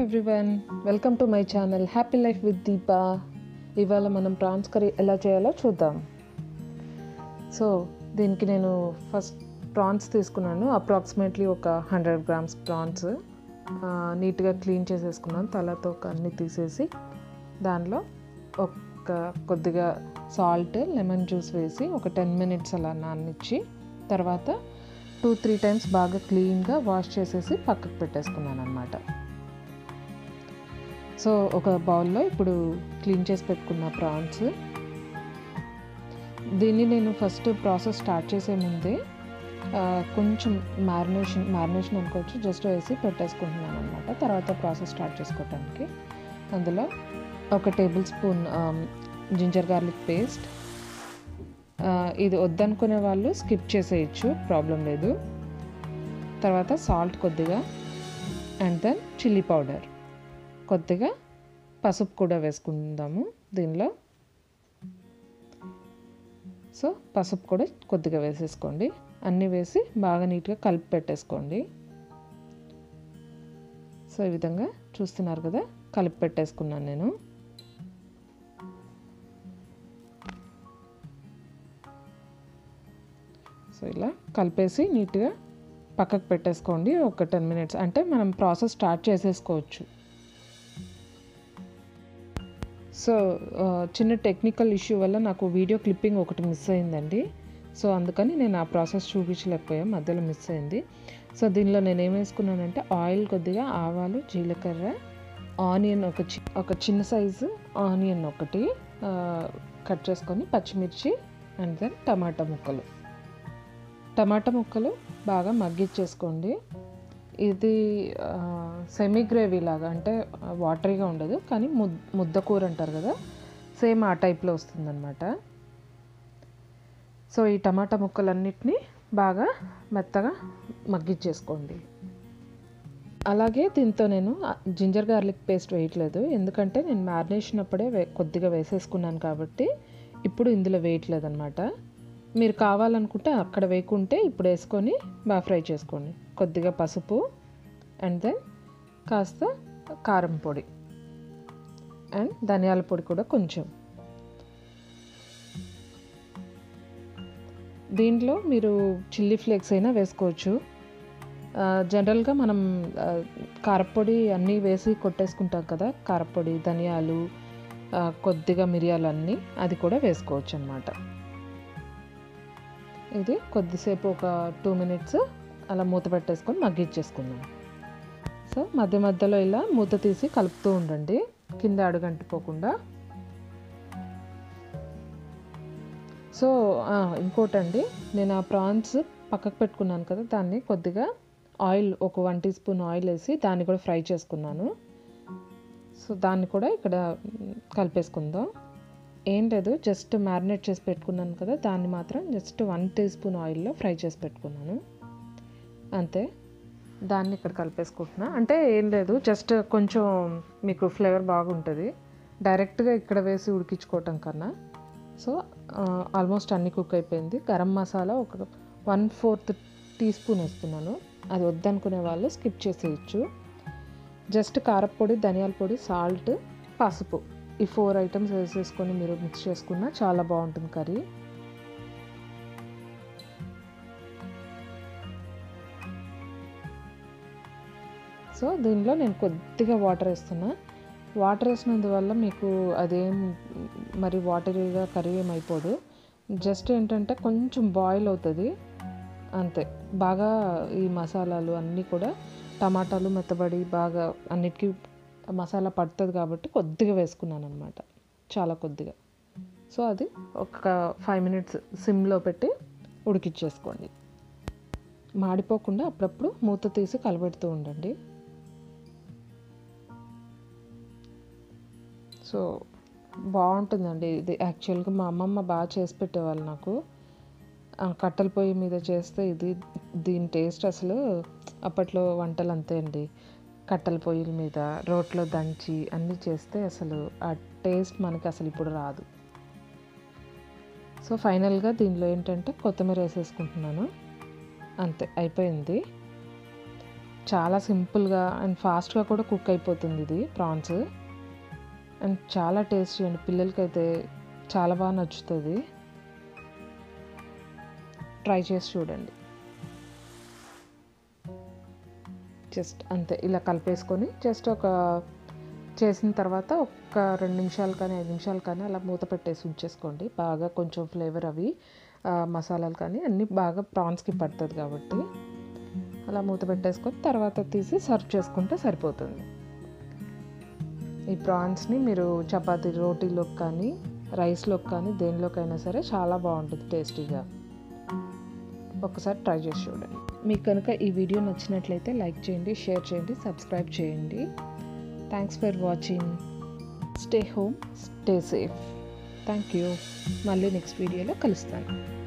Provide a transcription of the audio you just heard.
everyone welcome to my channel happy life with Deepa ఇవాళ మనం prawns curry ఎలా చేయాలో చూద్దాం సో దీనికి నేను ఫస్ట్ ప్రాన్స్ తీసుకున్నాను అప్రాక్సిమేట్లీ ఒక హండ్రెడ్ గ్రామ్స్ ప్రాన్స్ నీట్గా క్లీన్ చేసేసుకున్నాను తలతో అన్నీ తీసేసి దానిలో ఒక కొద్దిగా సాల్ట్ లెమన్ జ్యూస్ వేసి ఒక టెన్ మినిట్స్ అలా నాననిచ్చి తర్వాత టూ త్రీ టైమ్స్ బాగా క్లీన్గా వాష్ చేసేసి పక్కకు పెట్టేసుకున్నాను అనమాట సో ఒక బౌల్లో ఇప్పుడు క్లీన్ చేసి పెట్టుకున్న ప్రాన్స్ దీన్ని నేను ఫస్ట్ ప్రాసెస్ స్టార్ట్ చేసే ముందే ఆ, కొంచెం మ్యారినేషన్ మ్యారినేషన్ అనుకోవచ్చు జస్ట్ వేసి పెట్టేసుకుంటున్నాను అనమాట తర్వాత ప్రాసెస్ స్టార్ట్ చేసుకోవటానికి అందులో ఒక tablespoon ginger garlic paste ఇది వద్దనుకునే వాళ్ళు స్కిప్ చేసేయచ్చు ప్రాబ్లం లేదు తర్వాత సాల్ట్ కొద్దిగా అండ్ దెన్ చిల్లీ పౌడర్ కొద్దిగా పసుపు కూడా వేసుకుందాము దీనిలో సో పసుపు కూడా కొద్దిగా వేసేసుకోండి అన్నీ వేసి బాగా నీట్గా కలిపి పెట్టేసుకోండి సో ఈ విధంగా చూస్తున్నారు కదా కలిపి పెట్టేసుకున్నాను నేను సో ఇలా కలిపేసి నీట్గా పక్కకు పెట్టేసుకోండి ఒక టెన్ మినిట్స్ అంటే మనం ప్రాసెస్ స్టార్ట్ చేసేసుకోవచ్చు సో ఆ, చిన్న టెక్నికల్ ఇష్యూ వల్ల నాకు వీడియో క్లిప్పింగ్ ఒకటి మిస్ అయిందండి సో అందుకని నేను ఆ ప్రాసెస్ చూపించలేకపోయాను మధ్యలో మిస్ అయింది సో దీనిలో నేను ఏం వేసుకున్నానంటే ఆయిల్ కొద్దిగా ఆవాలు జీలకర్ర ఆనియన్ ఒక చి ఒక చిన్న సైజు ఆనియన్ ఒకటి ఆ, కట్ చేసుకొని పచ్చిమిర్చి అండ్ దెన్ టమాటా ముక్కలు టమాటా ముక్కలు బాగా మగ్గిచ్చేసుకోండి ఇది సెమీ గ్రేవీ లాగా అంటే వాటరీగా ఉండదు కానీ ముద్ ముద్ద కూర అంటారు కదా సేమ్ ఆ టైప్లో వస్తుందన్నమాట సో ఈ టమాటా ముక్కలన్నిటినీ బాగా మెత్తగా మగ్గిచ్చేసుకోండి అలాగే దీంతో నేను జింజర్ గార్లిక్ పేస్ట్ వేయట్లేదు ఎందుకంటే నేను మ్యారినేషన్ అప్పుడే వే కొద్దిగా వేసేసుకున్నాను కాబట్టి ఇప్పుడు ఇందులో వేయట్లేదు అనమాట మీరు కావాలనుకుంటే అక్కడ వేయకుంటే ఇప్పుడు వేసుకొని బాగా ఫ్రై చేసుకోండి కొద్దిగా పసుపు అండ్ దెన్ కాస్త కారం పొడి అండ్ ధనియాల పొడి కూడా కొంచెం దీంట్లో మీరు చిల్లీ ఫ్లేక్స్ అయినా వేసుకోవచ్చు ఆ, జనరల్గా మనం ఆ, కారపొడి అన్నీ వేసి కొట్టేసుకుంటాం కదా కారపొడి ధనియాలు ఆ, కొద్దిగా మిరియాలు అన్నీ అది కూడా వేసుకోవచ్చు అనమాట ఇది కొద్దిసేపు ఒక టూ మినిట్స్ అలా మూత పెట్టేసుకొని మగ్గిచ్చేసుకుందాం సో మధ్య మధ్యలో ఇలా మూత తీసి కలుపుతూ ఉండండి కింద అడుగంటిపోకుండా సో ఆ, ఇంకోటండి నేను ఆ ప్రాన్స్ పక్కకు పెట్టుకున్నాను కదా దాన్ని కొద్దిగా ఆయిల్ ఒక వన్ టీ స్పూన్ ఆయిల్ వేసి దాన్ని కూడా ఫ్రై చేసుకున్నాను సో దాన్ని కూడా ఇక్కడ మ్, కలిపేసుకుందాం ఏం లేదు జస్ట్ మ్యారినేట్ చేసి పెట్టుకున్నాను కదా దాన్ని మాత్రం జస్ట్ వన్ టీ స్పూన్ ఆయిల్లో ఫ్రై చేసి పెట్టుకున్నాను అంతే దాన్ని ఇక్కడ కలిపేసుకుంటున్నా అంటే ఏం లేదు జస్ట్ కొంచెం మీకు ఫ్లేవర్ బాగుంటుంది డైరెక్ట్గా ఇక్కడ వేసి ఉడికించుకోవటం కన్నా సో ఆల్మోస్ట్ అన్ని కుక్ అయిపోయింది గరం మసాలా ఒక వన్ ఫోర్త్ టీ స్పూన్ వేస్తున్నాను అది వద్దనుకునే వాళ్ళు స్కిప్ చేసేయచ్చు జస్ట్ కారపొడి ధనియాల పొడి సాల్ట్ పసుపు ఈ ఫోర్ ఐటమ్స్ వేసేసుకొని మీరు మిక్స్ చేసుకున్నా చాలా బాగుంటుంది కర్రీ సో దీనిలో నేను కొద్దిగా వాటర్ వేస్తున్నా వాటర్ వేసినందువల్ల మీకు అదేం మరి వాటరీగా కర్రీ ఏం అయిపోదు జస్ట్ ఏంటంటే కొంచెం బాయిల్ అవుతుంది అంతే బాగా ఈ మసాలాలు అన్నీ కూడా టమాటాలు మెత్తబడి బాగా అన్నిటికీ మసాలా పడుతుంది కాబట్టి కొద్దిగా వేసుకున్నాను అనమాట చాలా కొద్దిగా సో అది ఒక ఫైవ్ మినిట్స్ సిమ్లో పెట్టి ఉడికిచ్చేసుకోండి మాడిపోకుండా అప్పుడప్పుడు మూత తీసి కలబెడుతూ ఉండండి సో బాగుంటుందండి ఇది యాక్చువల్గా మా అమ్మమ్మ బాగా చేసి పెట్టేవాళ్ళు నాకు ఆ కట్టెల పొయ్యి మీద చేస్తే ఇది దీని టేస్ట్ అసలు అప్పట్లో వంటలు అంతే అండి కట్టెల పొయ్యిల మీద రోట్లో దంచి అన్నీ చేస్తే అసలు ఆ టేస్ట్ మనకి అసలు ఇప్పుడు రాదు సో ఫైనల్గా దీనిలో ఏంటంటే కొత్తిమీర వేసేసుకుంటున్నాను అంతే అయిపోయింది చాలా సింపుల్గా అండ్ ఫాస్ట్గా కూడా కుక్ అయిపోతుంది ఇది ప్రాన్స్ అండ్ చాలా టేస్టీ అండి పిల్లలకైతే చాలా బాగా నచ్చుతుంది ట్రై చేసి చూడండి జస్ట్ అంతే ఇలా కలిపేసుకొని జస్ట్ ఒక చేసిన తర్వాత ఒక రెండు నిమిషాలు కానీ ఐదు నిమిషాలు కానీ అలా మూత పెట్టేసి ఉంచేసుకోండి బాగా కొంచెం ఫ్లేవర్ అవి ఆ, మసాలాలు కానీ అన్నీ బాగా ప్రాన్స్కి పడుతుంది కాబట్టి అలా మూత పెట్టేసుకొని తర్వాత తీసి సర్వ్ చేసుకుంటే సరిపోతుంది ఈ ప్రాన్స్ని మీరు చపాతీ రోటీలోకి కానీ రైస్లోకి కానీ దేనిలోకైనా సరే చాలా బాగుంటుంది టేస్టీగా ఒకసారి ట్రై చేసి చూడండి మీకు కనుక ఈ వీడియో నచ్చినట్లయితే లైక్ చేయండి షేర్ చేయండి సబ్స్క్రైబ్ చేయండి thanks for watching stay home stay safe thank you మళ్ళీ నెక్స్ట్ వీడియోలో కలుస్తాను